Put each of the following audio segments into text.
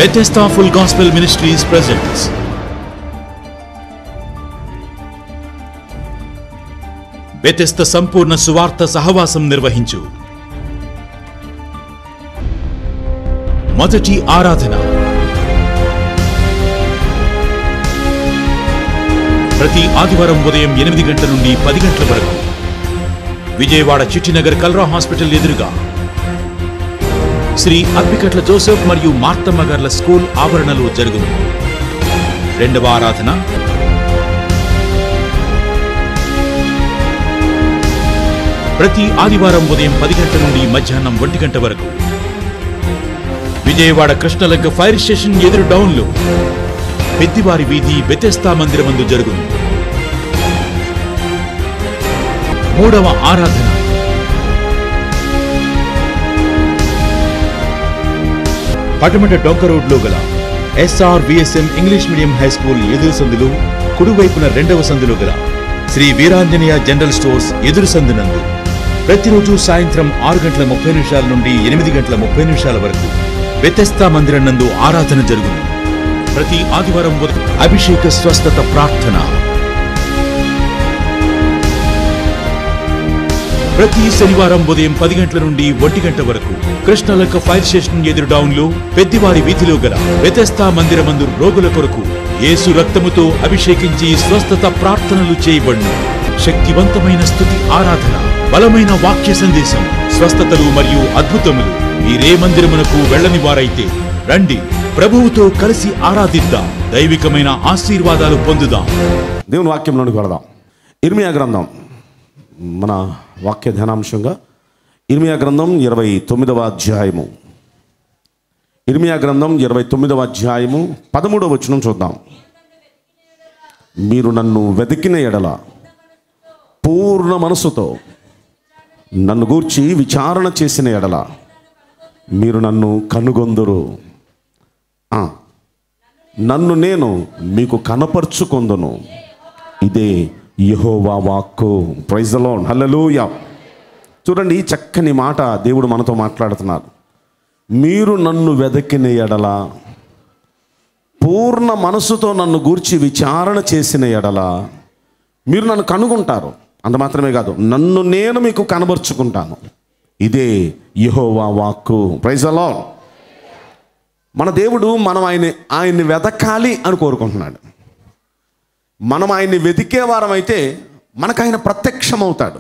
Bethesda Full Gospel Ministries presents Bethesda సంపూర్ణ సువార్త సహవాసం నిర్వహించు మొదటి ఆరాధన ప్రతి ఆదివారం ఉదయం ఎనిమిది గంటల నుండి పది గంటల వరకు విజయవాడ చిట్టినగర్ కల్రా హాస్పిటల్ ఎదురుగా శ్రీ అప్పికట్ల జోసెఫ్ మరియు మార్తమ్మ గార్ల స్కూల్ ఆవరణలో జరుగును రెండవ ఆరాధన ప్రతి ఆదివారం ఉదయం పది గంటల నుండి మధ్యాహ్నం ఒంటి గంట వరకు విజయవాడ కృష్ణలంక ఫైర్ స్టేషన్ ఎదురు డౌన్లో పెద్దివారి వీధి బెతెస్తా మందిరమందు జరుగును మూడవ ఆరాధన పటమట డొంక రోడ్లో గల SR VSM English medium high school ఎదురు సందులు కుడివైపున రెండవ సందులో గల శ్రీ వీరాంజనేయ జనరల్ స్టోర్స్ ఎదురు సందునందు ప్రతిరోజు సాయంత్రం ఆరు గంటల ముప్పై నిమిషాల నుండి ఎనిమిది గంటల ముప్పై నిమిషాల వరకు వ్యతస్థా మందిరం నందు ఆరాధన జరుగును ప్రతి ఆదివారం ఉదయం అభిషేక స్వస్థత ప్రార్థన ప్రతి శనివారం ఉదయం పది గంటల నుండి ఒంటి గంట వరకు కృష్ణలక్క ఫైర్ స్టేషన్ ఎదురు డౌన్లో పెద్దివారి వీధిలో గల వ్యతస్థా మందిరమందు రోగుల కొరకు యేసు రక్తముతో అభిషేకించి స్వస్థత ప్రార్థనలు చేయబడును శక్తివంతమైన స్థుతి ఆరాధన బలమైన వాక్య సందేశం స్వస్థతలు మరియు అద్భుతములు మీరే మందిరమునకు వెళ్ళని వారైతే రండి ప్రభువుతో కలిసి ఆరాధిద్దాం దైవికమైన ఆశీర్వాదాలు పొందుదాం దేవుని వాక్యంలోనికి వెళదాం ఇర్మియా గ్రంథం మన వాక్య ధ్యానాంశంగా ఇర్మియా గ్రంథం ఇరవై తొమ్మిదవ అధ్యాయము ఇర్మియా గ్రంథం ఇరవై తొమ్మిదవ అధ్యాయము పదమూడవ వచనం చూద్దాం మీరు నన్ను వెతికిన ఎడల పూర్ణ మనసుతో నన్ను గూర్చి విచారణ చేసిన ఎడల మీరు నన్ను కనుగొందురు ఆ, నన్ను నేను మీకు కనపరుచుకొందును ఇదే యెహోవా వాక్కు ప్రైజ్ లోన్ హల్లెలూయా చూడండి ఈ చక్కని మాట దేవుడు మనతో మాట్లాడుతున్నారు మీరు నన్ను వెదకిన ఎడల పూర్ణ మనసుతో నన్ను గూర్చి విచారణ చేసిన ఎడల మీరు నన్ను కనుగొంటారు అంత మాత్రమే కాదు నన్ను నేను మీకు కనబరుచుకుంటాను ఇదే యెహోవా వాక్కు ప్రైజ్ లోన్ మన దేవుడు మనం ఆయన ఆయన్ని వెతకాలి అని కోరుకుంటున్నాడు మనం ఆయన్ని వెతికే వారం అయితే మనకు ఆయన ప్రత్యక్షమవుతాడు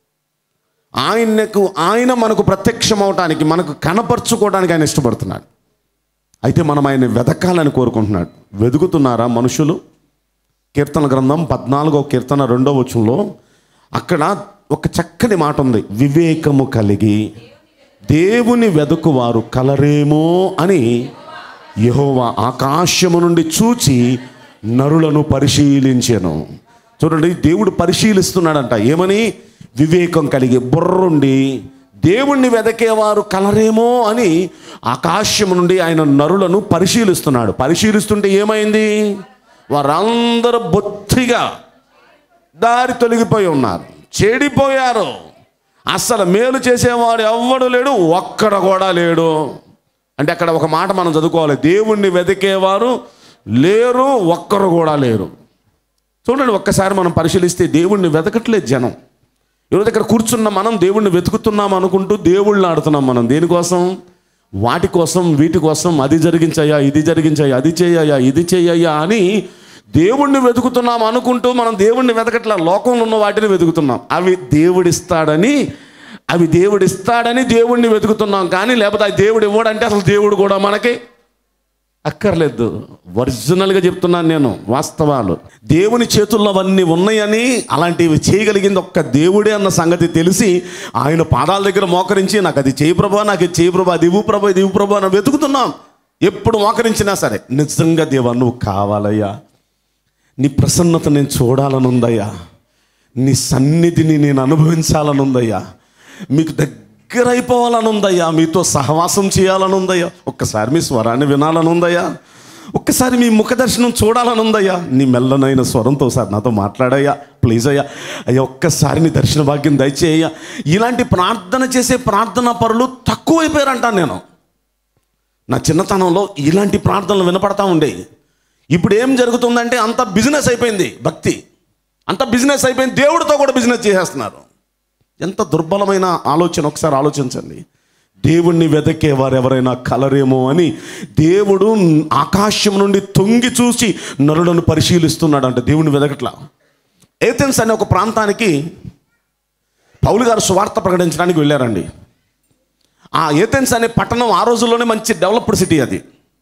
ఆయనకు ఆయన మనకు ప్రత్యక్షమవటానికి మనకు కనపరుచుకోవడానికి ఆయన ఇష్టపడుతున్నాడు అయితే మనం ఆయన్ని వెతకాలని కోరుకుంటున్నాడు వెతుకుతున్నారా మనుషులు కీర్తన గ్రంథం పద్నాలుగో కీర్తన రెండో వచనంలో అక్కడ ఒక చక్కని మాట ఉంది వివేకము కలిగి దేవుని వెతుకువారు కలరేమో అని యెహోవా ఆకాశము నుండి చూచి నరులను పరిశీలించాను చూడండి దేవుడు పరిశీలిస్తున్నాడంట ఏమని వివేకం కలిగి బుర్రుండి దేవుణ్ణి వెదకేవారు కలరేమో అని ఆకాశము నుండి ఆయన నరులను పరిశీలిస్తున్నాడు పరిశీలిస్తుంటే ఏమైంది వారందరూ బొత్తిగా దారి తొలగిపోయి ఉన్నారు చెడిపోయారు అసలు మేలు చేసేవాడు ఎవ్వడు లేడు ఒక్కడ కూడా లేడు అంటే అక్కడ ఒక మాట మనం చదువుకోవాలి దేవుణ్ణి వెతికేవారు లేరు ఒక్కరు కూడా లేరు చూడండి ఒక్కసారి మనం పరిశీలిస్తే దేవుణ్ణి వెతకట్లేదు జనం ఈరోజు దగ్గర కూర్చున్న మనం దేవుణ్ణి వెతుకుతున్నాం అనుకుంటూ దేవుళ్ళని ఆడుతున్నాం మనం దేనికోసం వాటి కోసం వీటి కోసం అది జరిగించయ్యా ఇది జరిగించయ్యా అది చేయయ్యా ఇది చేయయ్యా అని దేవుణ్ణి వెతుకుతున్నాం అనుకుంటూ మనం దేవుణ్ణి వెతకట్లా లోకంలో ఉన్న వాటిని వెతుకుతున్నాం అవి దేవుడిస్తాడని అవి దేవుడిస్తాడని దేవుణ్ణి వెతుకుతున్నాం కానీ లేకపోతే ఆ దేవుడు ఇవ్వడంటే అసలు దేవుడు కూడా మనకి అక్కర్లేదు ఒరిజినల్గా చెప్తున్నాను నేను వాస్తవాలు దేవుని చేతుల్లో అవన్నీ ఉన్నాయని అలాంటివి చేయగలిగింది ఒక్క దేవుడే అన్న సంగతి తెలిసి ఆయన పాదాల దగ్గర మోకరించి నాకు అది చేయి ప్రభా నాకు ఇది చేయి ప్రభా అది ఇవ్వు ప్రభా ఇది ఇవ్వు ప్రభా అని వెతుకుతున్నాం ఎప్పుడు మోకరించినా సరే నిజంగా దేవా నువ్వు కావాలయ్యా నీ ప్రసన్నత నేను చూడాలని ఉందయ్యా నీ సన్నిధిని నేను అనుభవించాలని ఉందయ్యా మీకు దగ్గర అయిపోవాలని ఉందయ్యా మీతో సహవాసం చేయాలని ఉందయ్యా ఒక్కసారి మీ స్వరాన్ని వినాలని ఉందయ్యా ఒక్కసారి మీ ముఖ దర్శనం చూడాలని ఉందయ్యా నీ మెల్లనైన స్వరంతో సార్ నాతో మాట్లాడయ్యా ప్లీజ్ అయ్యా అయ్యా ఒక్కసారి నీ దర్శన భాగ్యం దయచేయ్యా ఇలాంటి ప్రార్థన చేసే ప్రార్థనా పరులు తక్కువైపోయారంటాను నేను నా చిన్నతనంలో ఇలాంటి ప్రార్థనలు వినపడతా ఉండేవి ఇప్పుడు ఏం జరుగుతుందంటే అంత బిజినెస్ అయిపోయింది భక్తి అంత బిజినెస్ అయిపోయింది దేవుడితో కూడా బిజినెస్ చేసేస్తున్నారు ఎంత దుర్బలమైన ఆలోచన ఒకసారి ఆలోచించండి దేవుణ్ణి వెతకే వారు ఎవరైనా కలరేమో అని దేవుడు ఆకాశం నుండి తొంగి చూసి నరులను పరిశీలిస్తున్నాడు అంటే దేవుణ్ణి వెతకట్లా ఏథెన్స్ అనే ఒక ప్రాంతానికి పౌలు గారు సువార్త ప్రకటించడానికి వెళ్ళారండి ఆ ఏథెన్స్ అనే పట్టణం ఆ రోజుల్లోనే మంచి డెవలప్డ్ సిటీ అది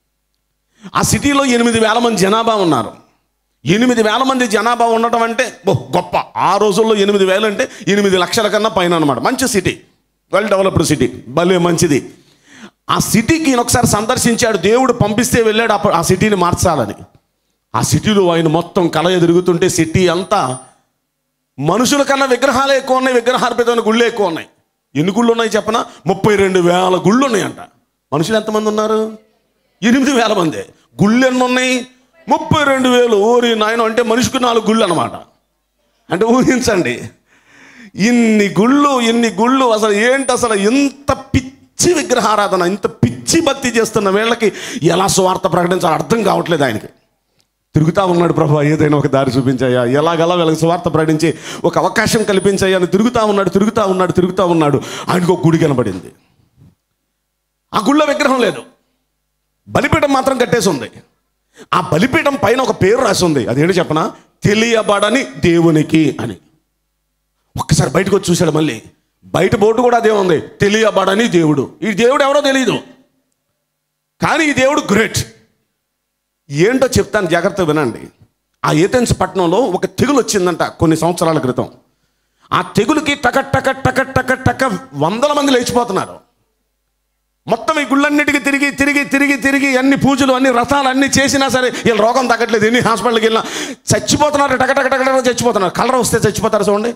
ఆ సిటీలో ఎనిమిది వేల మంది జనాభా ఉన్నారు ఎనిమిది వేల మంది జనాభా ఉండటం అంటే ఓ గొప్ప ఆ రోజుల్లో ఎనిమిది వేలు అంటే ఎనిమిది లక్షల కన్నా పైన అనమాట మంచి సిటీ వెల్ డెవలప్డ్ సిటీ భలే మంచిది ఆ సిటీకి ఈయన ఒకసారి సందర్శించాడు దేవుడు పంపిస్తే వెళ్ళాడు అప్పుడు ఆ సిటీని మార్చాలని ఆ సిటీలో ఆయన మొత్తం కళ ఎదురుగుతుంటే సిటీ అంతా మనుషుల కన్నా విగ్రహాలే ఎక్కువ ఉన్నాయి విగ్రహార్పితమైన గుళ్ళు ఎక్కువ ఉన్నాయి ఎన్ని గుళ్ళు ఉన్నాయి చెప్పన ముప్పై రెండు వేల గుళ్ళు ఉన్నాయంట మనుషులు ఎంతమంది ఉన్నారు ఎనిమిది వేల మంది గుళ్ళు ఎన్ని ఉన్నాయి ముప్పై రెండు వేలు ఊరి నాయన అంటే మనిషికి నాలుగు గుళ్ళు అనమాట అంటే ఊహించండి ఇన్ని గుళ్ళు ఇన్ని గుళ్ళు అసలు ఏంటి అసలు ఎంత పిచ్చి విగ్రహారాధన ఇంత పిచ్చి భక్తి చేస్తున్న వీళ్ళకి ఎలా స్వార్థ ప్రకటించాలో అర్థం కావట్లేదు ఆయనకి తిరుగుతా ఉన్నాడు ప్రభు ఏదైనా ఒక దారి చూపించాయా ఎలాగలా వీళ్ళకి స్వార్థ ప్రకటించి ఒక అవకాశం కల్పించాయా అని తిరుగుతా ఉన్నాడు తిరుగుతా ఉన్నాడు తిరుగుతా ఉన్నాడు ఆయనకు ఒక గుడి కనబడింది ఆ గుళ్ళో విగ్రహం లేదు బలిపీఠం మాత్రం కట్టేసి ఉంది ఆ బలిపీఠం పైన ఒక పేరు రాసి ఉంది అదేంటి చెప్పనా తెలియబడని దేవునికి అని ఒక్కసారి బయటకు వచ్చి చూశాడు మళ్ళీ బయట బోర్డు కూడా అదే ఉంది తెలియబడని దేవుడు ఈ దేవుడు ఎవరో తెలియదు కానీ ఈ దేవుడు గ్రేట్ ఏంటో చెప్తాను జాగ్రత్త వినండి ఆ ఏథెన్స్ పట్టణంలో ఒక తెగులు వచ్చిందంట కొన్ని సంవత్సరాల క్రితం ఆ తెగులుకి టక టక టక టక టక వందల మంది లేచిపోతున్నారు మొత్తం ఈ గుళ్ళన్నిటికీ తిరిగి తిరిగి తిరిగి తిరిగి అన్ని పూజలు అన్ని రథాలు అన్ని చేసినా సరే వీళ్ళు రోగం తగ్గట్లేదు ఎన్ని హాస్పిటల్కి వెళ్ళినా చచ్చిపోతున్నారు టక టక టక టక చచ్చిపోతున్నారు కలర్ వస్తే చచ్చిపోతారు చూడండి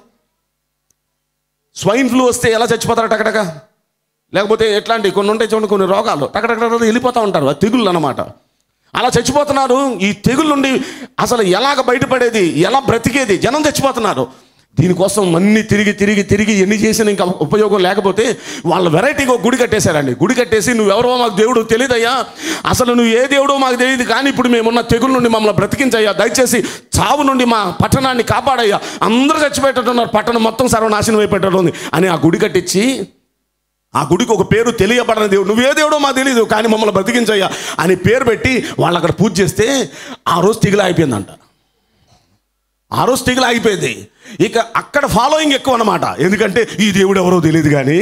స్వైన్ ఫ్లూ వస్తే ఎలా చచ్చిపోతారు టకటక లేకపోతే ఎట్లాంటి కొన్ని ఉంటాయి చూడండి కొన్ని రోగాలు టకటక వెళ్ళిపోతూ ఉంటారు ఆ తెగుళ్ళు అన్నమాట అలా చచ్చిపోతున్నారు ఈ తెగుళ్ళ నుండి అసలు ఎలాగ బయటపడేది ఎలా బ్రతికేది జనం చచ్చిపోతున్నారు దీనికోసం అన్ని తిరిగి తిరిగి తిరిగి ఎన్ని చేసినా ఇంకా ఉపయోగం లేకపోతే వాళ్ళ వెరైటీగా ఒక గుడి కట్టేశారండి గుడి కట్టేసి నువ్వెవరో మాకు దేవుడు తెలియదయ్యా అసలు నువ్వు ఏ దేవుడో మాకు తెలియదు కానీ ఇప్పుడు మేమున్న తెగుల నుండి మమ్మల్ని బ్రతికించయ్యా దయచేసి చావు నుండి మా పట్టణాన్ని కాపాడయ్యా అందరూ చచ్చిపోయేటట్టున్నారు పట్టణం మొత్తం సర్వనాశనం అయిపోయేటట్టు ఉంది అని ఆ గుడి కట్టించి ఆ గుడికి ఒక పేరు తెలియబడని దేవుడు నువ్వే దేవుడో మాకు తెలియదు కానీ మమ్మల్ని బ్రతికించయ్యా అని పేరు పెట్టి వాళ్ళు అక్కడ పూజ చేస్తే ఆ రోజు తెగులు అయిపోయిందంట ఆ రోజు తెగులు ఆగిపోయింది ఇక అక్కడ ఫాలోయింగ్ ఎక్కువ అన్నమాట ఎందుకంటే ఈ దేవుడు ఎవరో తెలియదు కానీ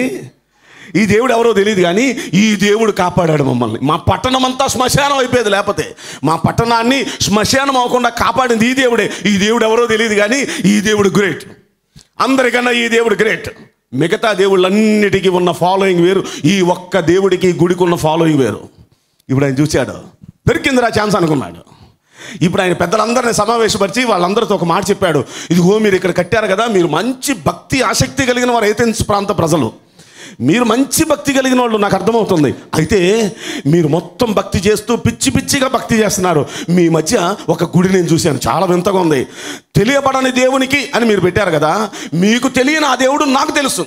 ఈ దేవుడు ఎవరో తెలియదు కానీ ఈ దేవుడు కాపాడాడు మమ్మల్ని మా పట్టణం అంతా శ్మశానం అయిపోయేది లేకపోతే మా పట్టణాన్ని శ్మశానం అవ్వకుండా కాపాడింది ఈ దేవుడే ఈ దేవుడు ఎవరో తెలియదు కానీ ఈ దేవుడు గ్రేట్ అందరికన్నా ఈ దేవుడు గ్రేట్ మిగతా దేవుళ్ళన్నిటికీ ఉన్న ఫాలోయింగ్ వేరు ఈ ఒక్క దేవుడికి ఈ గుడికి ఉన్న ఫాలోయింగ్ వేరు ఇప్పుడు ఆయన చూశాడు దొరికిందిరా ఛాన్స్ అనుకున్నాడు ఇప్పుడు ఆయన పెద్దలందరినీ సమావేశపరిచి వాళ్ళందరితో ఒక మాట చెప్పాడు ఇదిగో మీరు ఇక్కడ కట్టారు కదా మీరు మంచి భక్తి ఆసక్తి కలిగిన వారు ఏథెన్స్ ప్రాంత ప్రజలు మీరు మంచి భక్తి కలిగిన వాళ్ళు నాకు అర్థమవుతుంది అయితే మీరు మొత్తం భక్తి చేస్తూ పిచ్చి పిచ్చిగా భక్తి చేస్తున్నారు మీ మధ్య ఒక గుడి నేను చూశాను చాలా వింతగా ఉంది తెలియబడని దేవునికి అని మీరు పెట్టారు కదా మీకు తెలియని ఆ దేవుడు నాకు తెలుసు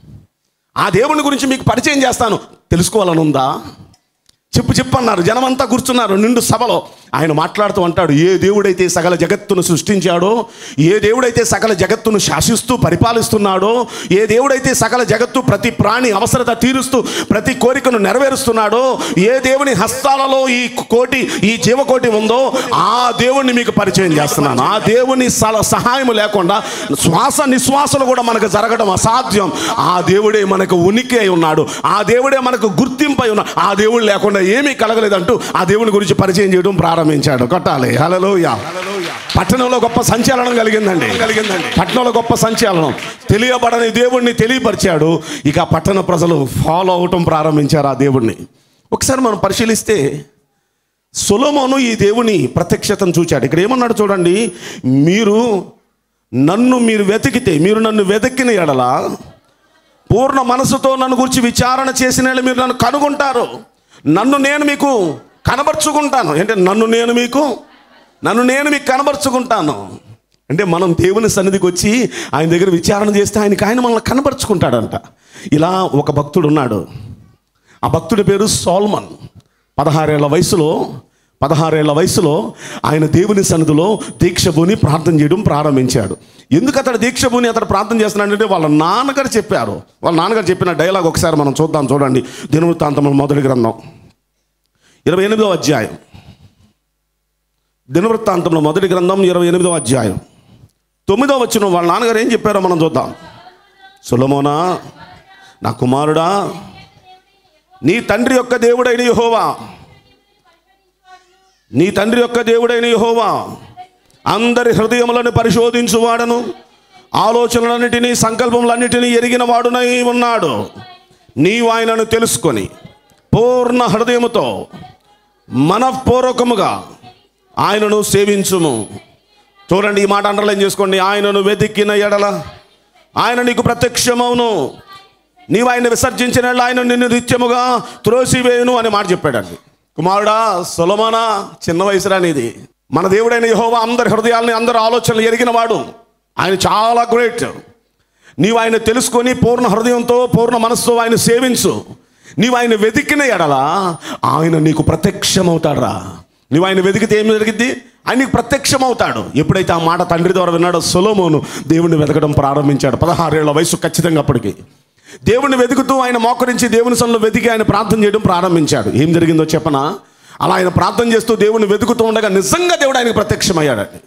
ఆ దేవుని గురించి మీకు పరిచయం చేస్తాను తెలుసుకోవాలని ఉందా చెప్పు చెప్పు అన్నారు జనమంతా కూర్చున్నారు నిండు సభలో ఆయన మాట్లాడుతూ అంటాడు ఏ దేవుడైతే సకల జగత్తును సృష్టించాడో ఏ దేవుడైతే సకల జగత్తును శాసిస్తూ పరిపాలిస్తున్నాడో ఏ దేవుడైతే సకల జగత్తు ప్రతి ప్రాణి అవసరత తీరుస్తూ ప్రతి కోరికను నెరవేరుస్తున్నాడో ఏ దేవుని హస్తాలలో ఈ కోటి ఈ జీవకోటి ఉందో ఆ దేవుణ్ణి మీకు పరిచయం చేస్తున్నాను ఆ దేవుని సల సహాయం లేకుండా శ్వాస నిశ్వాసలు కూడా మనకు జరగడం అసాధ్యం ఆ దేవుడే మనకు ఉనికి అయి ఉన్నాడు ఆ దేవుడే మనకు గుర్తింపు అయి ఉన్నాడు ఆ దేవుడు లేకుండా ఏమీ కలగలేదంటూ ఆ దేవుని గురించి పరిచయం చేయడం ప్రారంభించాడు కొట్టాలి హలలోయ పట్టణంలో గొప్ప సంచలనం కలిగిందండి కలిగిందండి పట్టణంలో గొప్ప సంచలనం తెలియబడని దేవుణ్ణి తెలియపరిచాడు ఇక ఆ పట్టణ ప్రజలు ఫాలో అవటం ప్రారంభించారు ఆ దేవుణ్ణి ఒకసారి మనం పరిశీలిస్తే సొలోమోను ఈ దేవుని ప్రత్యక్షతను చూచాడు ఇక్కడ ఏమన్నాడు చూడండి మీరు నన్ను మీరు వెతికితే మీరు నన్ను వెతికిన ఎడల పూర్ణ మనసుతో నన్ను గురించి విచారణ చేసిన యెడల మీరు నన్ను కనుగొంటారు నన్ను నేను మీకు కనబరుచుకుంటాను అంటే నన్ను నేను మీకు నన్ను నేను మీకు కనబరుచుకుంటాను అంటే మనం దేవుని సన్నిధికి వచ్చి ఆయన దగ్గర విచారణ చేస్తే ఆయనకి ఆయన మనల్ని కనబరుచుకుంటాడంట ఇలా ఒక భక్తుడు ఉన్నాడు ఆ భక్తుడి పేరు సోల్మన్ పదహారేళ్ల వయసులో పదహారేళ్ల వయసులో ఆయన దేవుని సన్నిధిలో దీక్షభూని ప్రార్థన చేయడం ప్రారంభించాడు ఎందుకు అతడు దీక్షభూని అతడు ప్రార్థన చేస్తున్నాడంటే వాళ్ళ నాన్నగారు చెప్పారు వాళ్ళ నాన్నగారు చెప్పిన డైలాగ్ ఒకసారి మనం చూద్దాం చూడండి దినవృత్తాంతం మొదటి గ్రంథం ఇరవై ఎనిమిదో అధ్యాయం దినవృత్తాంతంలో మొదటి గ్రంథం ఇరవై ఎనిమిదో అధ్యాయం తొమ్మిదో వచ్చిన వాళ్ళ నాన్నగారు ఏం చెప్పారో మనం చూద్దాం సులమోనా నా కుమారుడా నీ తండ్రి యొక్క దేవుడైన యెహోవా నీ తండ్రి యొక్క దేవుడైన యెహోవా అందరి హృదయములను పరిశోధించువాడను ఆలోచనలన్నిటినీ సంకల్పములన్నిటినీ ఎరిగిన వాడునై ఉన్నాడు నీవు ఆయనను తెలుసుకొని పూర్ణ హృదయముతో మనఃపూర్వకముగా ఆయనను సేవించుము చూడండి ఈ మాట అండర్లైన్ చేసుకోండి ఆయనను వెతికిన ఎడల ఆయన నీకు ప్రత్యక్షమవును నీవు ఆయన విసర్జించిన ఎడల ఆయన నిన్ను నిత్యముగా త్రోసివేయును అని మాట చెప్పాడండి కుమారుడా సొలమానా చిన్న వయసురా నీది మన దేవుడైన యెహోవా అందరి హృదయాల్ని అందరి ఆలోచనలు ఎరిగిన వాడు ఆయన చాలా గ్రేట్ నీవు ఆయన తెలుసుకొని పూర్ణ హృదయంతో పూర్ణ మనస్సుతో ఆయన సేవించు నీవు ఆయన వెతికిన ఎడల ఆయన నీకు ప్రత్యక్షమవుతాడురా నువ్వు ఆయన వెతికితే ఏం జరిగింది ఆయన నీకు ప్రత్యక్షమవుతాడు ఎప్పుడైతే ఆ మాట తండ్రి ద్వారా విన్నాడో సొలోమోను దేవుణ్ణి వెతకడం ప్రారంభించాడు పదహారేళ్ల వయసు ఖచ్చితంగా అప్పటికి దేవుణ్ణి వెతుకుతూ ఆయన మోకరించి దేవుని సన్నిలో వెతికి ఆయన ప్రార్థన చేయడం ప్రారంభించాడు ఏం జరిగిందో చెప్పనా అలా ఆయన ప్రార్థన చేస్తూ దేవుణ్ణి వెతుకుతూ ఉండగా నిజంగా దేవుడు ఆయనకు ప్రత్యక్షమయ్యాడండి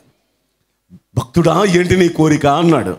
భక్తుడా ఏంటి నీ కోరిక అన్నాడు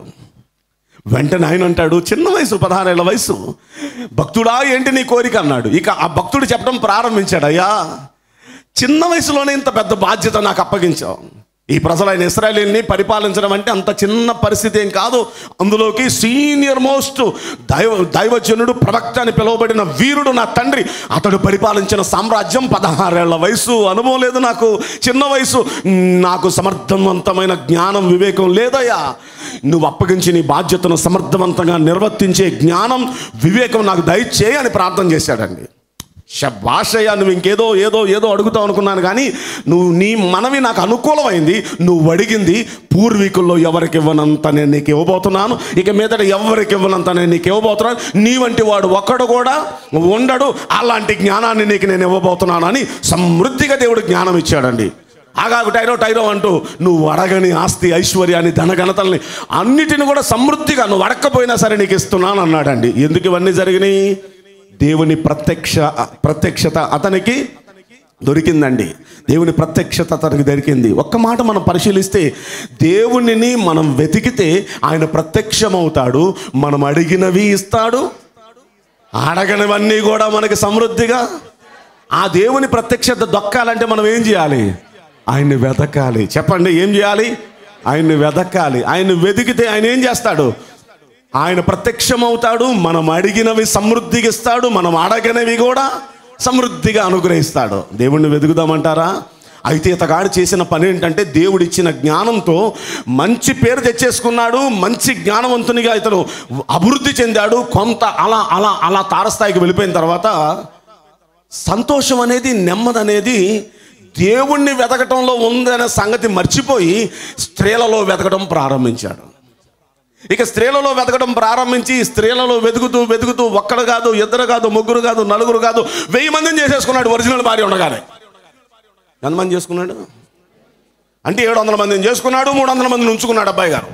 వెంటనే ఆయన అంటాడు చిన్న వయసు పదహారేళ్ల వయసు భక్తుడా ఏంటి నీ కోరిక అన్నాడు ఇక ఆ భక్తుడు చెప్పడం ప్రారంభించాడు అయ్యా చిన్న వయసులోనే ఇంత పెద్ద బాధ్యత నాకు అప్పగించావు ఈ ప్రజలైన ఇస్రాయలీని పరిపాలించడం అంటే అంత చిన్న పరిస్థితి ఏం కాదు అందులోకి సీనియర్ మోస్ట్ దైవ దైవజనుడు ప్రవక్త అని పిలువబడిన వీరుడు నా తండ్రి అతడు పరిపాలించిన సామ్రాజ్యం పదహారేళ్ల వయసు అనుభవం లేదు నాకు చిన్న వయసు నాకు సమర్థవంతమైన జ్ఞానం వివేకం లేదయ్యా నువ్వు అప్పగించి నీ బాధ్యతను సమర్థవంతంగా నిర్వర్తించే జ్ఞానం వివేకం నాకు దయచేయి అని ప్రార్థన చేశాడండి శభాషయ్య నువ్వు ఇంకేదో ఏదో ఏదో అడుగుతావు అనుకున్నాను కానీ నువ్వు నీ మనవి నాకు అనుకూలమైంది నువ్వు అడిగింది పూర్వీకుల్లో ఎవరికి ఇవ్వనంత నేను నీకు ఇవ్వబోతున్నాను ఇక మీదట ఎవరికి ఇవ్వనంత నేను నీకు ఇవ్వబోతున్నాను నీ వంటి వాడు ఒక్కడు కూడా ఉండడు అలాంటి జ్ఞానాన్ని నీకు నేను ఇవ్వబోతున్నాను అని సమృద్ధిగా దేవుడు జ్ఞానం ఇచ్చాడండి ఆగాగు టైరో టైరో అంటూ నువ్వు అడగని ఆస్తి ఐశ్వర్యాన్ని ధనఘనతల్ని అన్నిటిని కూడా సమృద్ధిగా నువ్వు అడగకపోయినా సరే నీకు ఇస్తున్నాను అన్నాడండి ఎందుకు ఇవన్నీ జరిగినాయి దేవుని ప్రత్యక్ష ప్రత్యక్షత అతనికి దొరికిందండి దేవుని ప్రత్యక్షత అతనికి దొరికింది ఒక్క మాట మనం పరిశీలిస్తే దేవునిని మనం వెతికితే ఆయన ప్రత్యక్షమవుతాడు మనం అడిగినవి ఇస్తాడు అడగనివన్నీ కూడా మనకి సమృద్ధిగా ఆ దేవుని ప్రత్యక్షత దొక్కాలంటే మనం ఏం చేయాలి ఆయన్ని వెతకాలి చెప్పండి ఏం చేయాలి ఆయన్ని వెతకాలి ఆయన్ని వెతికితే ఆయన ఏం చేస్తాడు ఆయన ప్రత్యక్షమవుతాడు మనం అడిగినవి సమృద్ధిగా ఇస్తాడు మనం అడగనివి కూడా సమృద్ధిగా అనుగ్రహిస్తాడు దేవుణ్ణి వెతుకుదామంటారా అయితే ఇతగాడు చేసిన పని ఏంటంటే దేవుడు ఇచ్చిన జ్ఞానంతో మంచి పేరు తెచ్చేసుకున్నాడు మంచి జ్ఞానవంతునిగా ఇతను అభివృద్ధి చెందాడు కొంత అలా అలా అలా తారస్థాయికి వెళ్ళిపోయిన తర్వాత సంతోషం అనేది నెమ్మది అనేది దేవుణ్ణి వెతకటంలో ఉందనే సంగతి మర్చిపోయి స్త్రీలలో వెతకడం ప్రారంభించాడు ఇక స్త్రీలలో వెతకడం ప్రారంభించి స్త్రీలలో వెతుకుతూ వెతుకుతూ ఒక్కడు కాదు ఇద్దరు కాదు ముగ్గురు కాదు నలుగురు కాదు వెయ్యి మందిని చేసేసుకున్నాడు ఒరిజినల్ భార్య ఉండగానే ఎంతమంది చేసుకున్నాడు అంటే ఏడు వందల మందిని చేసుకున్నాడు మూడు వందల మందిని ఉంచుకున్నాడు అబ్బాయి గారు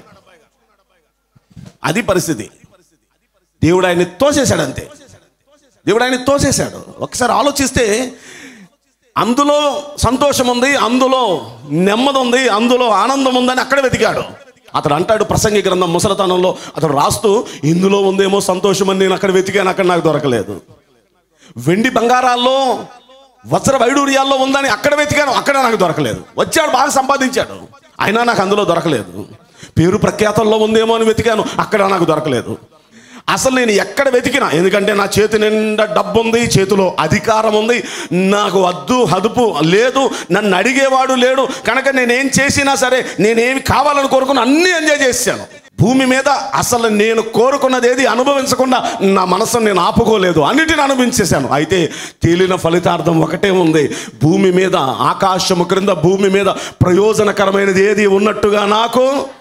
అది పరిస్థితి దేవుడు ఆయన్ని తోసేశాడు అంతే దేవుడు ఆయన్ని తోసేశాడు ఒకసారి ఆలోచిస్తే అందులో సంతోషం ఉంది అందులో నెమ్మది ఉంది అందులో ఆనందం ఉందని అక్కడ వెతికాడు అతడు అంటాడు ప్రసంగి గ్రంథం ముసలతనంలో అతడు రాస్తూ ఇందులో ఉందేమో సంతోషం అని నేను అక్కడ వెతికాను అక్కడ నాకు దొరకలేదు వెండి బంగారాల్లో వజ్ర వైడూర్యాల్లో ఉందని అక్కడ వెతికాను అక్కడ నాకు దొరకలేదు వచ్చాడు బాగా సంపాదించాడు అయినా నాకు అందులో దొరకలేదు పేరు ప్రఖ్యాతల్లో ఉందేమో అని వెతికాను అక్కడ నాకు దొరకలేదు అసలు నేను ఎక్కడ వెతికినా ఎందుకంటే నా చేతి నిండా డబ్బు ఉంది చేతిలో అధికారం ఉంది నాకు వద్దు హదుపు లేదు నన్ను అడిగేవాడు లేడు కనుక నేనేం చేసినా సరే నేనేమి కావాలని కోరుకుని అన్నీ ఎంజాయ్ చేశాను భూమి మీద అసలు నేను కోరుకున్నది ఏది అనుభవించకుండా నా మనసును నేను ఆపుకోలేదు అన్నిటిని అనుభవించేశాను అయితే తేలిన ఫలితార్థం ఒకటే ఉంది భూమి మీద ఆకాశము క్రింద భూమి మీద ప్రయోజనకరమైనది ఏది ఉన్నట్టుగా నాకు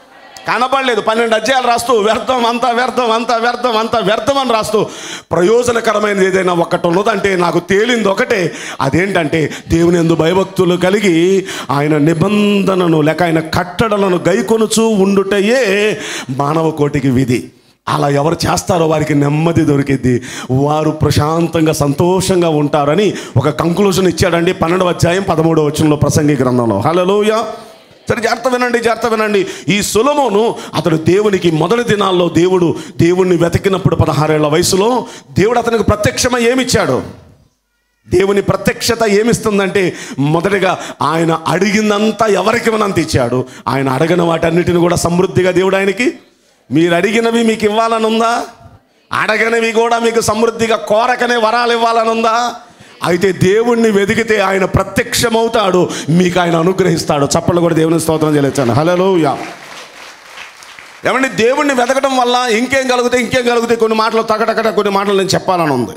కనపడలేదు పన్నెండు అధ్యాయాలు రాస్తూ వ్యర్థం అంతా వ్యర్థం అంతా వ్యర్థం అంతా వ్యర్థం అని రాస్తూ ప్రయోజనకరమైనది ఏదైనా ఒకటి ఉన్నదంటే నాకు తేలింది ఒకటే అదేంటంటే దేవుని ఎందు భయభక్తులు కలిగి ఆయన నిబంధనను లేక ఆయన కట్టడలను గైకొనుచూ ఉండుటయే మానవ కోటికి విధి అలా ఎవరు చేస్తారో వారికి నెమ్మది దొరికిద్ది వారు ప్రశాంతంగా సంతోషంగా ఉంటారని ఒక కంక్లూజన్ ఇచ్చాడండి పన్నెండవ అధ్యాయం పదమూడవ వచనంలో ప్రసంగి గ్రంథంలో హలోయ సరే జాగ్రత్త వినండి జాగ్రత్త వినండి ఈ సులమోను అతడు దేవునికి మొదటి దినాల్లో దేవుడు దేవుణ్ణి వెతికినప్పుడు పదహారేళ్ల వయసులో దేవుడు అతనికి ప్రత్యక్షమై ఏమిచ్చాడు దేవుని ప్రత్యక్షత ఏమిస్తుందంటే మొదటిగా ఆయన అడిగిందంతా ఎవరికి మనంత ఇచ్చాడు ఆయన అడగని వాటన్నిటిని కూడా సమృద్ధిగా దేవుడు ఆయనకి మీరు అడిగినవి మీకు ఇవ్వాలని ఉందా అడగనివి కూడా మీకు సమృద్ధిగా కోరకనే వరాలు ఇవ్వాలని ఉందా అయితే దేవుణ్ణి వెతికితే ఆయన ప్రత్యక్షమవుతాడు మీకు ఆయన అనుగ్రహిస్తాడు చప్పలు కూడా దేవుని స్తోత్రం చేయలేచాను హలో యా ఏమండి దేవుణ్ణి వెతకడం వల్ల ఇంకేం కలుగుతాయి ఇంకేం కలుగుతాయి కొన్ని మాటలు తగటకట కొన్ని మాటలు నేను చెప్పాలని ఉంది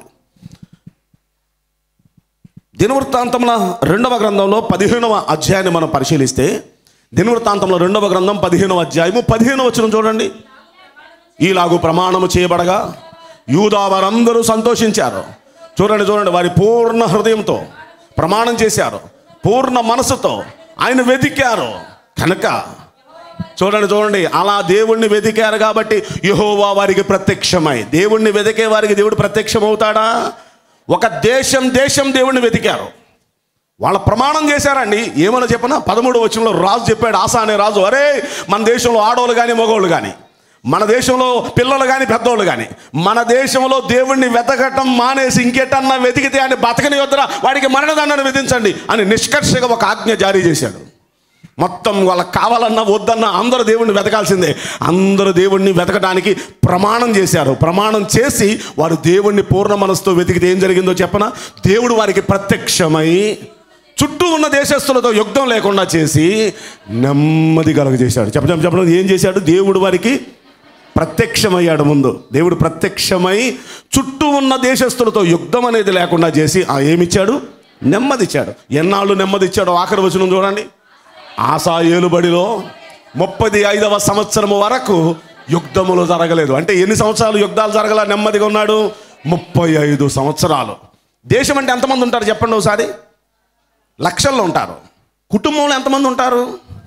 దినవృత్తాంతంలో రెండవ గ్రంథంలో పదిహేనవ అధ్యాయాన్ని మనం పరిశీలిస్తే దినవృత్తాంతంలో రెండవ గ్రంథం పదిహేనవ అధ్యాయము పదిహేనవ వచ్చిన చూడండి ఈలాగు ప్రమాణము చేయబడగా యూదా వారందరూ సంతోషించారు చూడండి చూడండి వారి పూర్ణ హృదయంతో ప్రమాణం చేశారు పూర్ణ మనసుతో ఆయన వెతికారు కనుక చూడండి చూడండి అలా దేవుణ్ణి వెతికారు కాబట్టి యహోవా వారికి ప్రత్యక్షమై దేవుణ్ణి వెతికే వారికి దేవుడు ప్రత్యక్షమవుతాడా ఒక దేశం దేశం దేవుణ్ణి వెతికారు వాళ్ళ ప్రమాణం చేశారండి ఏమన్నా చెప్పనా పదమూడు వచనంలో రాజు చెప్పాడు ఆశ అనే రాజు అరే మన దేశంలో ఆడవాళ్ళు కానీ మగవాళ్ళు కానీ మన దేశంలో పిల్లలు కానీ పెద్దోళ్ళు కానీ మన దేశంలో దేవుణ్ణి వెతకటం మానేసి ఇంకెటన్నా వెతికితే అని బతకని వద్దరా వాడికి మరణదండను విధించండి అని నిష్కర్షగా ఒక ఆజ్ఞ జారీ చేశాడు మొత్తం వాళ్ళకి కావాలన్నా వద్దన్నా అందరూ దేవుణ్ణి వెతకాల్సిందే అందరూ దేవుణ్ణి వెతకడానికి ప్రమాణం చేశారు ప్రమాణం చేసి వారు దేవుణ్ణి పూర్ణ మనసుతో వెతికితే ఏం జరిగిందో చెప్పనా దేవుడు వారికి ప్రత్యక్షమై చుట్టూ ఉన్న దేశస్తులతో యుద్ధం లేకుండా చేసి నెమ్మది కలుగజేశాడు చెప్పడం చెప్పడం ఏం చేశాడు దేవుడు వారికి ప్రత్యక్షమయ్యాడు ముందు దేవుడు ప్రత్యక్షమై చుట్టూ ఉన్న దేశస్తులతో యుద్ధం అనేది లేకుండా చేసి ఆ ఏమిచ్చాడు నెమ్మదిచ్చాడు ఎన్నాళ్ళు నెమ్మదిచ్చాడో ఆఖరి వచనం చూడండి ఆశా ఏలుబడిలో ముప్పది ఐదవ సంవత్సరం వరకు యుద్ధములు జరగలేదు అంటే ఎన్ని సంవత్సరాలు యుద్ధాలు జరగల నెమ్మదిగా ఉన్నాడు ముప్పై ఐదు సంవత్సరాలు దేశం అంటే ఎంతమంది ఉంటారు చెప్పండి ఒకసారి లక్షల్లో ఉంటారు కుటుంబంలో ఎంతమంది ఉంటారు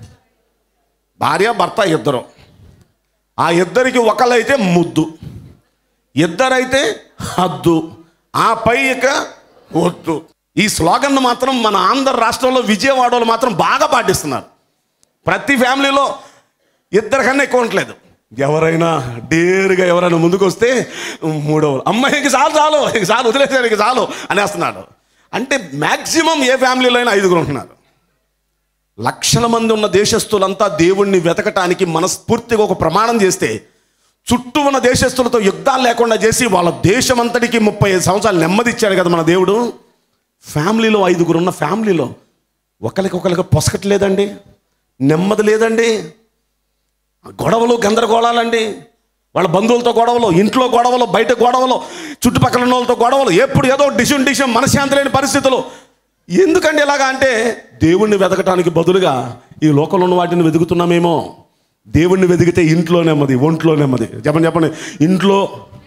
భార్య భర్త ఇద్దరు ఆ ఇద్దరికి ఒకళ్ళైతే ముద్దు ఇద్దరైతే హద్దు ఆ పై ఇక వద్దు ఈ స్లోగన్ మాత్రం మన ఆంధ్ర రాష్ట్రంలో విజయవాడలో మాత్రం బాగా పాటిస్తున్నారు ప్రతి ఫ్యామిలీలో ఇద్దరికన్నా ఎక్కువ ఉండట్లేదు ఎవరైనా డేరుగా ఎవరైనా ముందుకు వస్తే మూడవ అమ్మాయి ఇంక చాలు చాలు ఇంక చాలు వదిలేసాడు ఇంక చాలు అనేస్తున్నాడు అంటే మ్యాక్సిమం ఏ ఫ్యామిలీలో అయినా ఐదుగురు ఉంటున్నారు లక్షల మంది ఉన్న దేశస్తులంతా దేవుణ్ణి వెతకటానికి మనస్ఫూర్తిగా ఒక ప్రమాణం చేస్తే చుట్టూ ఉన్న దేశస్తులతో యుద్ధాలు లేకుండా చేసి వాళ్ళ దేశమంతటికి ముప్పై ఐదు సంవత్సరాలు నెమ్మది ఇచ్చాడు కదా మన దేవుడు ఫ్యామిలీలో ఐదుగురు ఉన్న ఫ్యామిలీలో ఒకరికి ఒకరికి పొసకట్లేదండి నెమ్మది లేదండి గొడవలు గందరగోళాలండి వాళ్ళ బంధువులతో గొడవలు ఇంట్లో గొడవలు బయట గొడవలు చుట్టుపక్కల ఉన్న వాళ్ళతో గొడవలు ఎప్పుడు ఏదో డిషన్ డిషన్ మనశ్శాంతి లేని పరిస్థితులు ఎందుకండి ఇలాగా అంటే దేవుణ్ణి వెతకటానికి బదులుగా ఈ లోకంలో ఉన్న వాటిని వెతుకుతున్నామేమో దేవుణ్ణి వెతికితే ఇంట్లో నెమ్మది ఒంట్లో నెమ్మది చెప్పండి చెప్పండి ఇంట్లో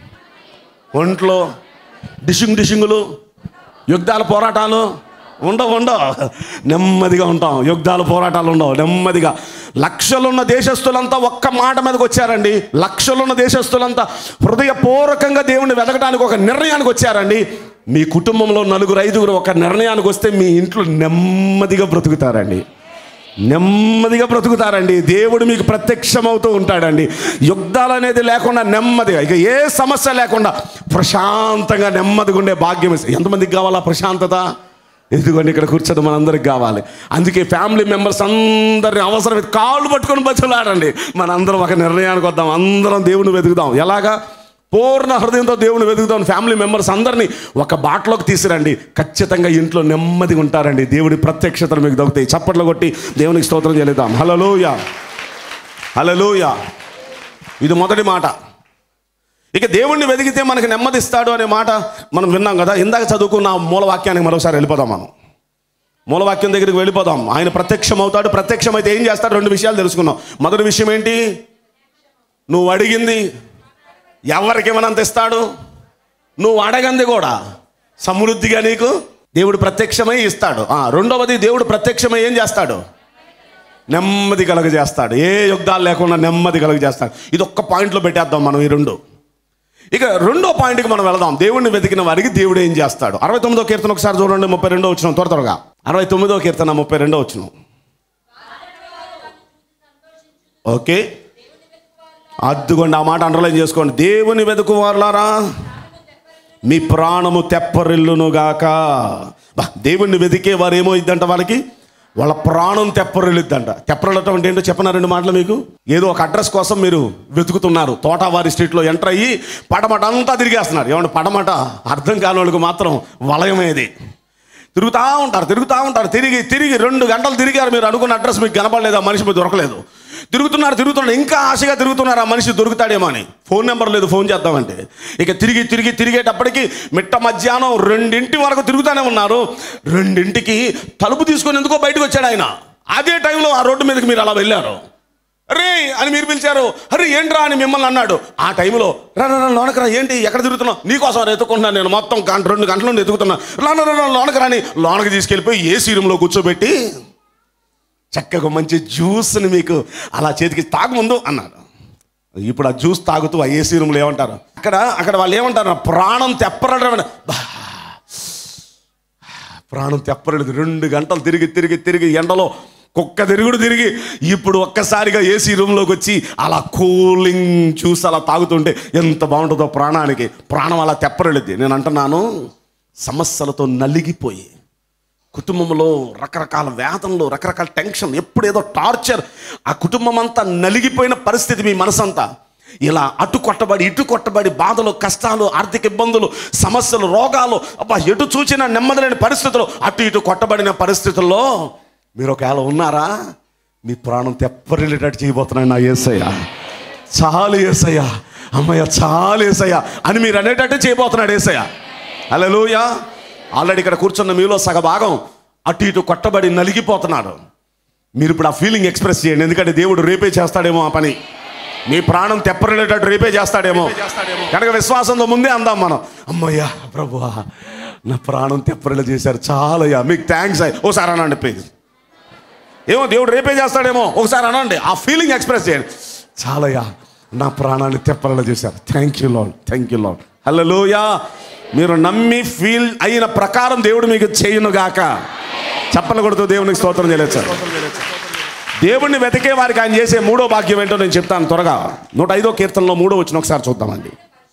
ఒంట్లో డిషింగ్ డిషింగులు యుద్ధాల పోరాటాలు ఉండవు ఉండవు నెమ్మదిగా ఉంటాం యుద్ధాల పోరాటాలు ఉండవు నెమ్మదిగా లక్షలున్న దేశస్తులంతా ఒక్క మాట మీదకి వచ్చారండి లక్షలున్న దేశస్తులంతా హృదయపూర్వకంగా దేవుణ్ణి వెతకడానికి ఒక నిర్ణయానికి వచ్చారండి మీ కుటుంబంలో నలుగురు ఐదుగురు ఒక నిర్ణయానికి వస్తే మీ ఇంట్లో నెమ్మదిగా బ్రతుకుతారండి నెమ్మదిగా బ్రతుకుతారండి దేవుడు మీకు ప్రత్యక్షమవుతూ ఉంటాడండి యుద్ధాలు అనేది లేకుండా నెమ్మదిగా ఇక ఏ సమస్య లేకుండా ప్రశాంతంగా నెమ్మదిగా ఉండే భాగ్యం ఇస్తుంది. ఎంతమందికి కావాలా ప్రశాంతత ఎందుకంటే ఇక్కడ కూర్చొని మనందరికి కావాలి అందుకే ఫ్యామిలీ మెంబర్స్ అందరిని అవసరం కాళ్ళు పట్టుకొని బతులాడండి మనందరం ఒక నిర్ణయానికి వద్దాం అందరం దేవుని వెతుకుదాం ఎలాగా పూర్ణ హృదయంతో దేవుని వెతుకుతాం ఫ్యామిలీ మెంబర్స్ అందరినీ ఒక బాటలోకి తీసుకురండి ఖచ్చితంగా ఇంట్లో నెమ్మదిగా ఉంటారండి దేవుడి ప్రత్యక్షతలు మీకు దొరుకుతాయి చప్పట్లు కొట్టి దేవునికి స్తోత్రం చేయలేదాం హలలోయ హలలోయ ఇది మొదటి మాట ఇక దేవుణ్ణి వెతికితే మనకి నెమ్మదిస్తాడు అనే మాట మనం విన్నాం కదా ఇందాక చదువుకున్న ఆ మూలవాక్యానికి మరోసారి వెళ్ళిపోదాం మనం మూలవాక్యం దగ్గరికి వెళ్ళిపోదాం ఆయన ప్రత్యక్షం అవుతాడు ప్రత్యక్షమైతే ఏం చేస్తాడు రెండు విషయాలు తెలుసుకున్నాం మొదటి విషయం ఏంటి నువ్వు అడిగింది ఎవరికి ఇవ్వనంత ఇస్తాడు నువ్వు అడగంది కూడా సమృద్ధిగా నీకు దేవుడు ప్రత్యక్షమై ఇస్తాడు ఆ, రెండవది దేవుడు ప్రత్యక్షమై ఏం చేస్తాడు నెమ్మది కలుగజేస్తాడు ఏ యుద్ధాలు లేకుండా నెమ్మది కలుగజేస్తాడు ఇది ఒక్క పాయింట్లో పెట్టేద్దాం మనం ఈ రెండు ఇక రెండో పాయింట్కి మనం వెళదాం దేవుడిని వెతికిన వారికి దేవుడు ఏం చేస్తాడు అరవై తొమ్మిదో కీర్తన ఒకసారి చూడండి ముప్పై రెండో వచ్చిన త్వర త్వరగా అరవై తొమ్మిదో కీర్తన ముప్పై రెండో వచ్చిన ఓకే అద్దుకోండి ఆ మాట అండర్లైన్ చేసుకోండి దేవుని వెతుకు వారులారా మీ ప్రాణము తెప్పరిల్లునుగాక బా దేవుణ్ణి వెతికే వారు ఏమో ఇద్దంట వాళ్ళకి వాళ్ళ ప్రాణం తెప్పరిల్లుద్దంట తెప్పరిల్లటం అంటే ఏంటో చెప్పనా రెండు మాటలు మీకు ఏదో ఒక అడ్రస్ కోసం మీరు వెతుకుతున్నారు తోటవారి స్ట్రీట్లో ఎంటర్ అయ్యి పడమట అంతా తిరిగేస్తున్నారు ఏమంటే పడమట అర్థం కాని వాళ్ళకి మాత్రం వలయమేది తిరుగుతూ ఉంటారు తిరుగుతూ ఉంటారు తిరిగి తిరిగి రెండు గంటలు తిరిగారు మీరు అనుకున్న అడ్రస్ మీకు కనపడలేదు ఆ మనిషి మీకు దొరకలేదు తిరుగుతున్నారు తిరుగుతున్నారు ఇంకా ఆశగా తిరుగుతున్నారు ఆ మనిషి దొరుకుతాడేమో అని ఫోన్ నెంబర్ లేదు ఫోన్ చేద్దామంటే ఇక తిరిగి తిరిగి తిరిగేటప్పటికి మిట్ట మధ్యాహ్నం రెండింటి వరకు తిరుగుతూనే ఉన్నారు రెండింటికి తలుపు తీసుకొని ఎందుకో బయటకు వచ్చాడు ఆయన అదే టైంలో ఆ రోడ్డు మీదకి మీరు అలా వెళ్ళారు అరే అని మీరు పిలిచారు అరే ఏంట్రా అని మిమ్మల్ని అన్నాడు ఆ టైంలో రా రా, రా లోనకరా ఏంటి ఎక్కడ తిరుగుతున్నావు నీకోసం ఎత్తుకుంటున్నాను నేను మొత్తం గంట రెండు గంటల నుండి ఎత్తుకుతున్నా రా రా, రా, రా లోనకరా అని లోనకి తీసుకెళ్ళిపోయి ఏసీ రూమ్లో కూర్చోబెట్టి చక్కగా మంచి జ్యూస్ని మీకు అలా చేతికి తాగముందు అన్నాడు ఇప్పుడు ఆ జ్యూస్ తాగుతూ ఆ ఏసీ రూమ్లో ఏమంటారు అక్కడ అక్కడ వాళ్ళు ఏమంటారు ప్రాణం తెప్పరడం అని, బా ప్రాణం తెప్పరలేదు రెండు గంటలు తిరిగి తిరిగి తిరిగి ఎండలో కుక్క తిరుగుడు తిరిగి ఇప్పుడు ఒక్కసారిగా ఏసీ రూమ్లోకి వచ్చి అలా కూలింగ్ జ్యూస్ అలా తాగుతుంటే ఎంత బాగుంటుందో ప్రాణానికి ప్రాణం అలా తెప్పరలేదు నేను అంటున్నాను సమస్యలతో నలిగిపోయి కుటుంబంలో రకరకాల వేదనలు రకరకాల టెన్షన్ ఎప్పుడు ఏదో టార్చర్ ఆ కుటుంబం అంతా నలిగిపోయిన పరిస్థితి మీ మనసంతా ఇలా అటు కొట్టబడి ఇటు కొట్టబడి బాధలు కష్టాలు ఆర్థిక ఇబ్బందులు సమస్యలు రోగాలు అబ్బా ఎటు చూచినా నెమ్మదిలేని పరిస్థితులు అటు ఇటు కొట్టబడిన పరిస్థితుల్లో మీరు ఒకవేళ ఉన్నారా మీ ప్రాణం తెప్పరిల్లేటట్టు చేయబోతున్నాను నా ఏసయ్య చాలు ఏసయ్య అమ్మయ్య చాలు ఏసయ్య అని మీరు అనేటట్టు చేయబోతున్నాడు ఏసయ్య హల్లెలూయా ఆల్రెడీ ఇక్కడ కూర్చున్న మీలో సగ భాగం అటు ఇటు కొట్టబడి నలిగిపోతున్నారు మీరు ఇప్పుడు ఆ ఫీలింగ్ ఎక్స్ప్రెస్ చేయండి ఎందుకంటే దేవుడు రేపే చేస్తాడేమో ఆ పని మీ ప్రాణం తెప్పరిల్లేటట్టు రేపే చేస్తాడేమో కనుక విశ్వాసంతో ముందే అందాం మనం అమ్మయ్యా ప్రభువా నా ప్రాణం తెప్పరిల్ల చేశారు చాలయ్యా మీకు థ్యాంక్స్ అయ్యి ఓసారి అనండి ప్లీజ్ ఏమో దేవుడు రేపే చేస్తాడేమో ఒకసారి అనండి ఆ ఫీలింగ్ ఎక్స్ప్రెస్ చేయండి చాలయ్యా నా ప్రాణాన్ని తెప్పరలా చేశారు thank you Lord thank you Lord హలోయా మీరు నమ్మి ఫీల్ అయిన ప్రకారం దేవుడు మీకు చేయునుగాక చెప్పలు కొడుతూ దేవునికి స్తోత్రం చేయలేదు సార్ దేవుణ్ణి వెతికే వారికి ఆయన చేసే మూడో భాగ్యం ఏంటో నేను చెప్తాను త్వరగా నూట ఐదో కీర్తనలో మూడో వచ్చిన ఒకసారి చూద్దామండి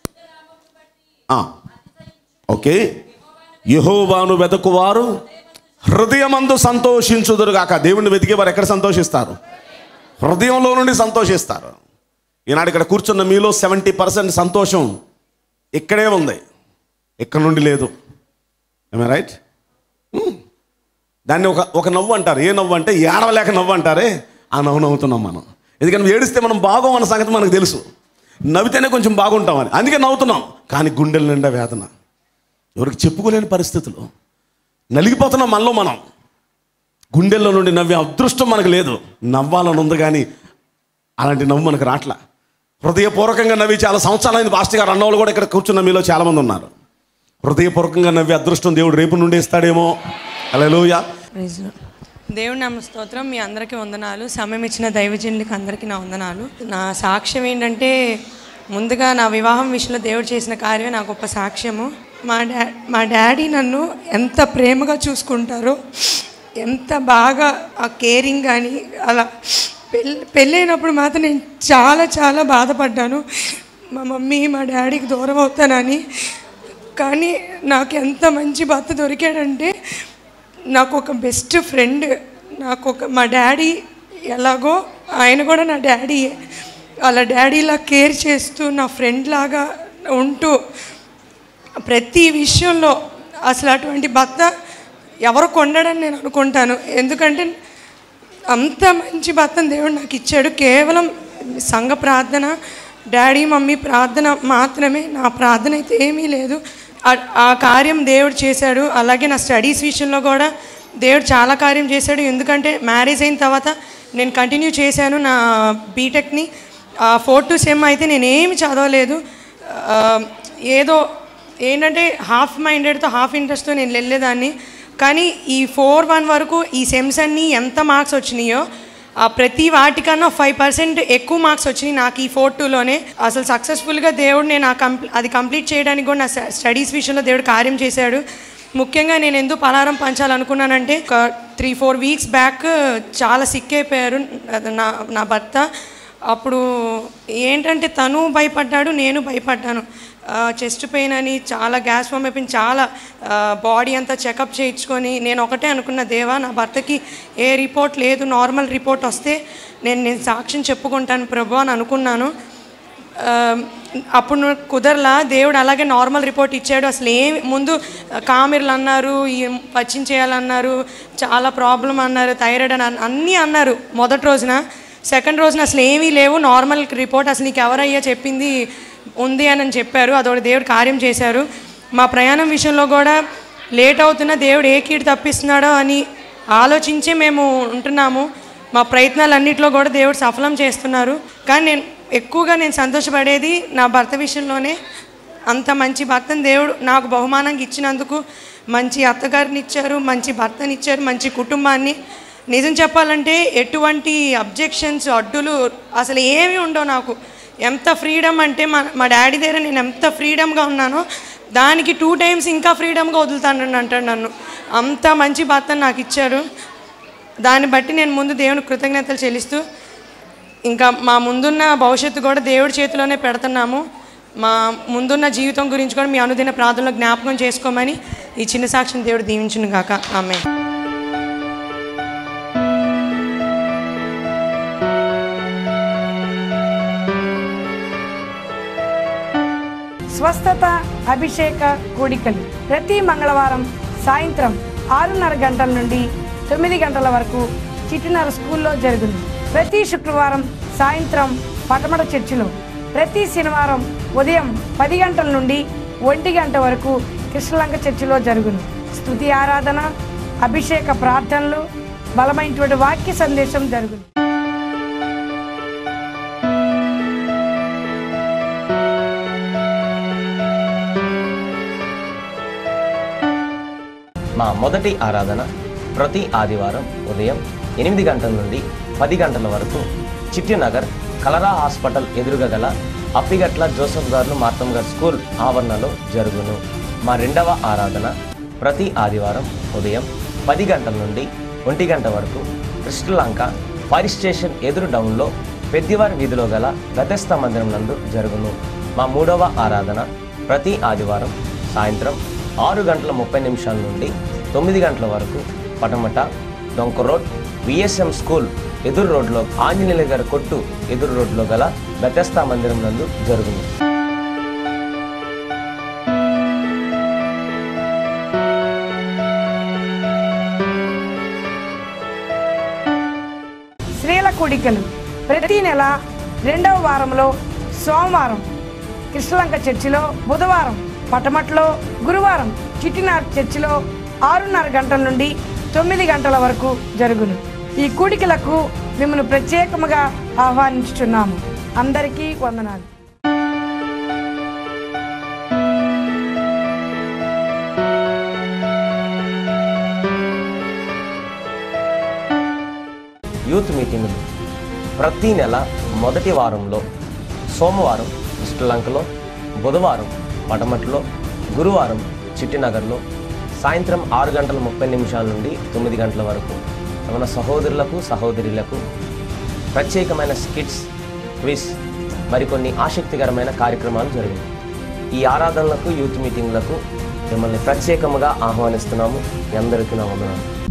ఆ, ఓకే యహోవాను వెతుకువారు హృదయమందు సంతోషించుదురుగాక దేవుణ్ణి వెతికే వారు ఎక్కడ సంతోషిస్తారు హృదయంలో నుండి సంతోషిస్తారు ఈనాడు ఇక్కడ కూర్చున్న మీలో సెవెంటీ పర్సెంట్ సంతోషం ఇక్కడే ఉంది ఇక్కడ నుండి లేదు ఏమే రైట్ దాన్ని ఒక ఒక నవ్వు అంటారు ఏ నవ్వు అంటే ఏడవలేక నవ్వు అంటారే ఆ నవ్వు నవ్వుతున్నాం మనం ఎందుకంటే ఏడిస్తే మనం బాగోం అన్న సంగతి మనకు తెలుసు నవ్వితేనే కొంచెం బాగుంటామని అందుకే నవ్వుతున్నాం కానీ గుండెల నిండా వేదన ఎవరికి చెప్పుకోలేని పరిస్థితులు నలిగిపోతున్నాం మనలో మనం గుండెల్లో నుండి నవ్వే అదృష్టం మనకు లేదు నవ్వాలని ఉంది కానీ అలాంటి నవ్వు మనకు రాట్లా హృదయపూర్వకంగా నవ్వి చాలా సంవత్సరాలైంది పాస్టర్ గారు అన్నవాళ్ళు కూడా ఇక్కడ కూర్చున్న మీలో చాలామంది ఉన్నారు హృదయపూర్వకంగా నవ్వే అదృష్టం దేవుడు రేపు నుండి ఇస్తాడేమో అలలోయ ప్రైజ్ లార్డ్. దేవుని నామ స్తోత్రం మీ అందరికీ వందనాలు సమయం ఇచ్చిన దైవజనులకి అందరికీ నా వందనాలు నా సాక్ష్యం ఏంటంటే ముందుగా నా వివాహం విషయంలో దేవుడు చేసిన కార్యమే నా గొప్ప సాక్ష్యము మా డా మా డాడీ నన్ను ఎంత ప్రేమగా చూసుకుంటారో ఎంత బాగా ఆ కేరింగ్ కానీ అలా పెళ్ళి పెళ్ళైనప్పుడు మాత్రం నేను చాలా చాలా బాధపడ్డాను మా మమ్మీ మా డాడీకి దూరం అవుతానని కానీ నాకు ఎంత మంచి భర్త దొరికాడంటే నాకు ఒక బెస్ట్ ఫ్రెండ్ నాకు ఒక మా డాడీ ఎలాగో ఆయన కూడా నా డాడీ వాళ్ళ డాడీలా కేర్ చేస్తూ నా ఫ్రెండ్ లాగా ఉంటూ ప్రతి విషయంలో అసలు అటువంటి భర్త ఎవరు కొండడని నేను అనుకుంటాను ఎందుకంటే అంత మంచి భర్తను దేవుడు నాకు ఇచ్చాడు కేవలం సంఘ ప్రార్థన డాడీ మమ్మీ ప్రార్థన మాత్రమే నా ప్రార్థన అయితే ఏమీ లేదు ఆ- ఆ కార్యం దేవుడు చేశాడు అలాగే నా స్టడీస్ విషయంలో కూడా దేవుడు చాలా కార్యం చేశాడు ఎందుకంటే మ్యారేజ్ అయిన తర్వాత నేను కంటిన్యూ చేశాను నా బీటెక్ని ఆ ఫోర్ టు సెమ్ అయితే నేను ఏమి చదవలేదు ఆ, ఏదో ఏంటంటే హాఫ్ మైండెడ్తో హాఫ్ ఇంట్రెస్ట్తో నేను వెళ్ళేదాన్ని కానీ ఈ ఫోర్ వన్ వరకు ఈ సెమ్స్ అన్నీ ఎంత మార్క్స్ వచ్చినాయో ఆ ప్రతి వాటికన్నా ఫైవ్ పర్సెంట్ ఎక్కువ మార్క్స్ వచ్చినాయి నాకు ఈ ఫోర్ టూలోనే అసలు సక్సెస్ఫుల్గా దేవుడు నేను ఆ కంప్లీ అది కంప్లీట్ చేయడానికి కూడా నా స్టడీస్ విషయంలో దేవుడు కార్యం చేశాడు ముఖ్యంగా నేను ఎందుకు పలారం పంచాలనుకున్నానంటే ఒక త్రీ ఫోర్ వీక్స్ బ్యాక్ చాలా సిక్ అయిపోయారు నా నా భర్త అప్పుడు ఏంటంటే తను భయపడ్డాడు నేను భయపడ్డాను చెస్ట్ పెయిన్ అని చాలా గ్యాస్ ఫామ్ అయిపోయింది చాలా బాడీ అంతా చెకప్ చేయించుకొని నేను ఒకటే అనుకున్న దేవా నా భర్తకి ఏ రిపోర్ట్ లేదు నార్మల్ రిపోర్ట్ వస్తే నేను నేను సాక్ష్యం చెప్పుకుంటాను ప్రభు అని అనుకున్నాను ఆ, అప్పుడు నాకు కుదరలా దేవుడు అలాగే నార్మల్ రిపోర్ట్ ఇచ్చాడు అసలు ఏం ముందు కామెర్లు అన్నారు ఈ పచ్చించేయాలన్నారు చాలా ప్రాబ్లం అన్నారు థైరాయిడ్ అని అన్- అన్నీ అన్నారు మొదటి రోజున సెకండ్ రోజున అసలు ఏమీ లేవు నార్మల్ రిపోర్ట్ అసలు నీకు ఎవరయ్యా చెప్పింది ఉంది అని చెప్పారు అదొకటి దేవుడు కార్యం చేశారు మా ప్రయాణం విషయంలో కూడా లేట్ అవుతున్న దేవుడు ఏ కీడు తప్పిస్తున్నాడో అని ఆలోచించే మేము ఉంటున్నాము మా ప్రయత్నాలన్నింటిలో కూడా దేవుడు సఫలం చేస్తున్నారు కానీ నేను ఎక్కువగా నేను సంతోషపడేది నా భర్త విషయంలోనే అంత మంచి భర్తను దేవుడు నాకు బహుమానంగా ఇచ్చినందుకు మంచి అత్తగారిని ఇచ్చారు మంచి భర్తని ఇచ్చారు మంచి కుటుంబాన్ని నిజం చెప్పాలంటే ఎటువంటి అబ్జెక్షన్స్ అడ్డులు అసలు ఏమీ ఉండవు నాకు ఎంత ఫ్రీడమ్ అంటే మా మా డాడీ దగ్గర నేను ఎంత ఫ్రీడమ్గా ఉన్నానో దానికి టూ టైమ్స్ ఇంకా ఫ్రీడమ్గా వదులుతానని అంటాడు నన్ను అంత మంచి భర్తను నాకు ఇచ్చారు దాన్ని బట్టి నేను ముందు దేవునికి కృతజ్ఞతలు చెల్లిస్తూ ఇంకా మా ముందున్న భవిష్యత్తు కూడా దేవుడి చేతిలోనే పెడుతున్నాము మా ముందున్న జీవితం గురించి కూడా మీ అనుదిన ప్రార్థనలో జ్ఞాపకం చేసుకోమని ఈ చిన్న సాక్ష్యం దేవుడు దీవించును గాక ఆమె స్వస్థత అభిషేక కూడికలు ప్రతి మంగళవారం సాయంత్రం ఆరున్నర గంటల నుండి తొమ్మిది గంటల వరకు చిట్టినర స్కూల్లో జరుగును ప్రతి శుక్రవారం సాయంత్రం పటమట చర్చిలో ప్రతి శనివారం ఉదయం పది గంటల నుండి ఒంటి గంట వరకు కృష్ణలంక చర్చిలో జరుగును స్తుతి ఆరాధన అభిషేక ప్రార్థనలు బలమైనటువంటి వాక్య సందేశం జరుగును మా మొదటి ఆరాధన ప్రతి ఆదివారం ఉదయం ఎనిమిది గంటల నుండి పది గంటల వరకు చిట్టినగర్ కలరా హాస్పిటల్ ఎదురుగా గల అప్పిగట్ల జోసఫ్ గారు మార్తమ్ గారు స్కూల్ ఆవరణలో జరుగును మా రెండవ ఆరాధన ప్రతి ఆదివారం ఉదయం పది గంటల నుండి ఒంటి గంట వరకు కృష్ణలంక ఫైర్ స్టేషన్ ఎదురు డౌన్లో పెద్దివారి వీధిలో గల గతస్థ మందిరం నందు జరుగును మా మూడవ ఆరాధన ప్రతి ఆదివారం సాయంత్రం ఆరు గంటల ముప్పై నిమిషాల నుండి తొమ్మిది గంటల వరకు పటమట డొంక రోడ్ విఎస్ఎం స్కూల్ ఎదురు రోడ్లో ఆంజనేయుల గారి కొట్టు ఎదురు రోడ్లో గల బెతస్తా మందిరం నందు జరుగును స్త్రీల కూడికలు ప్రతి నెల రెండవ వారంలో సోమవారం కృష్ణలంక చర్చిలో బుధవారం పటమట్లో గురువారం చిట్టినార్ చర్చిలో ఆరున్నర గంటల నుండి తొమ్మిది గంటల వరకు జరుగును ఈ కూడికలకు మిమ్మల్ని ప్రత్యేకముగా ఆహ్వానించుచున్నాము అందరికీ వందనాలు యూత్ మీటింగులు ప్రతి నెల మొదటి వారంలో సోమవారం శ్రీలంకలో బుధవారం పటమట్లో గురువారం చిట్టినగర్లో సాయంత్రం ఆరు గంటల ముప్పై నిమిషాల నుండి తొమ్మిది గంటల వరకు మన సహోదరులకు సహోదరులకు ప్రత్యేకమైన స్కిట్స్ క్విజ్ మరికొన్ని ఆసక్తికరమైన కార్యక్రమాలు జరిగాయి ఈ ఆరాధనలకు యూత్ మీటింగ్లకు మిమ్మల్ని ప్రత్యేకముగా ఆహ్వానిస్తున్నాము మీ అందరికీ నా వందనాలు